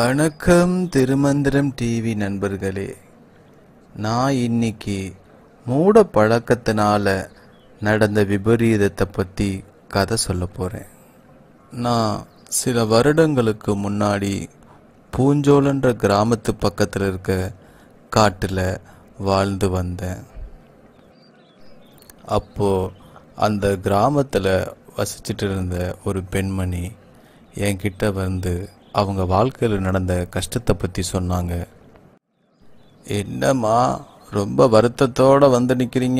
வணக்கம் திருமந்திரம் டிவி நண்பர்களே நான் இன்னைக்கு மூட பழக்கத்தினால நடந்த விபரீதத்தை பற்றி கதை சொல்ல போகிறேன் நான் சில வருடங்களுக்கு முன்னாடி பூஞ்சோலன்ற கிராமத்து பக்கத்தில் இருக்க காட்டில் வாழ்ந்து வந்தேன் அப்போது அந்த கிராமத்தில் வசிச்சிட்டு இருந்த ஒரு பெண்மணி என்கிட்ட வந்து அவங்க வாழ்க்கையில் நடந்த கஷ்டத்தை பற்றி சொன்னாங்க என்னம்மா ரொம்ப வருத்தத்தோட வந்து நிற்கிறீங்க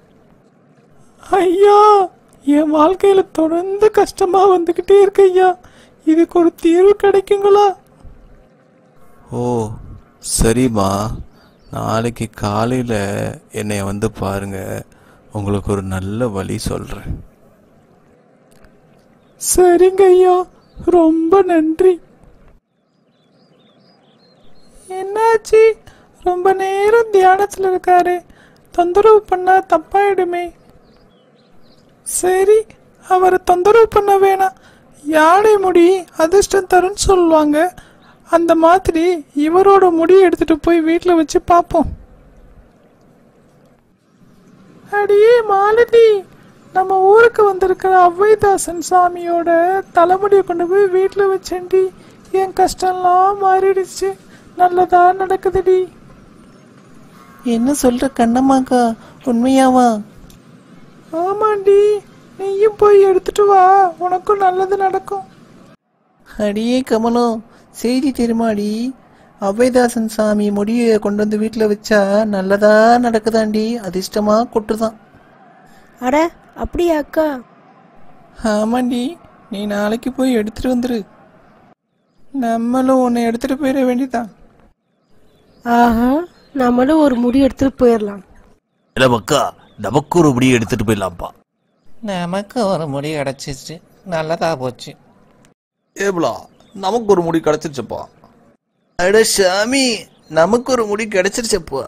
ஐயா என் வாழ்க்கையில தொடர்ந்து கஷ்டமா வந்துகிட்டே இருக்கு ஐயா இதுக்கு ஒரு தீர்வு கிடைக்குங்களா ஓ சரிம்மா நாளைக்கு காலையில் என்னை வந்து பாருங்க உங்களுக்கு ஒரு நல்ல வழி சொல்கிறேன் சரிங்க ஐயா ரொம்ப நன்றி என்னாச்சு ரொம்ப நேரம் தியானத்துல இருக்காரு தொந்தரவு பண்ணா தப்பாயிடுமே சரி அவரை தொந்தரவு பண்ண வேணாம் யானை முடி அதிர்ஷ்டம் தரும்னு சொல்லுவாங்க அந்த மாதிரி இவரோட முடி எடுத்துட்டு போய் வீட்டில் வச்சு பார்ப்போம் அடியே மாலதி நம்ம ஊருக்கு வந்திருக்கிற அவ்வைதாசன் சாமியோட தலைமுடியை கொண்டு போய் வீட்டில் வச்சேன்டி என் கஷ்டம்லாம் மாறிடுச்சு நல்லதா நடக்குதுடி என்ன சொல்ற கண்ணம்மாக்கா உண்மையாவா ஆமாண்டி நீயும் போய் எடுத்துட்டு வா உனக்கும் நல்லது நடக்கும் அடியே கமலம் செய்தி தெரியுமாடி அவ்வைதாசன் சாமி முடியை கொண்டு வந்து வீட்டில் வச்சா நல்லதா நடக்குதாண்டி அதிர்ஷ்டமா கொட்டுதான் அட அப்படியா அக்கா ஆமாண்டி நீ நாளைக்கு போய் எடுத்துட்டு வந்துரு நம்மளும் உன்னை எடுத்துட்டு போயிட வேண்டியதான் ஆஹா நம்மளும் ஒரு முடி எடுத்துட்டு போயிடலாம் இல்ல மக்கா நமக்கு ஒரு முடி எடுத்துட்டு போயிடலாம்ப்பா நமக்கு ஒரு முடி கிடைச்சிச்சு நல்லதா போச்சு ஏப்லா நமக்கு ஒரு முடி கிடச்சிருச்சுப்பா அட சாமி நமக்கு ஒரு முடி கிடைச்சிருச்சப்பா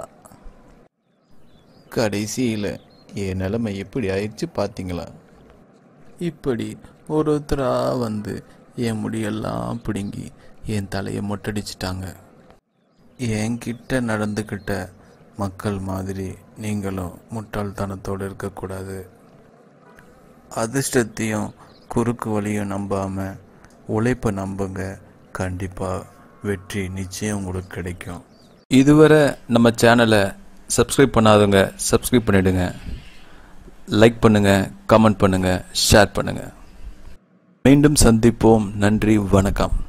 கடைசியில் என் நிலைமை எப்படி ஆயிடுச்சு பார்த்தீங்களா இப்படி ஒருத்தராக வந்து என் முடியெல்லாம் பிடுங்கி என் தலையை மொட்டடிச்சிட்டாங்க என்கிட்ட நடந்துக்கிட்ட மக்கள் மாதிரி நீங்களும் முட்டாள்தனத்தோடு இருக்கக்கூடாது அதிர்ஷ்டத்தையும் குறுக்கு வழியும் நம்பாமல் உழைப்பை நம்புங்க கண்டிப்பாக வெற்றி நிச்சயம் உங்களுக்கு கிடைக்கும் இதுவரை நம்ம சேனலை சப்ஸ்கிரைப் பண்ணாதவங்க சப்ஸ்கிரைப் பண்ணிடுங்க லைக் பண்ணுங்க கமெண்ட் பண்ணுங்க ஷேர் பண்ணுங்க மீண்டும் சந்திப்போம் நன்றி வணக்கம்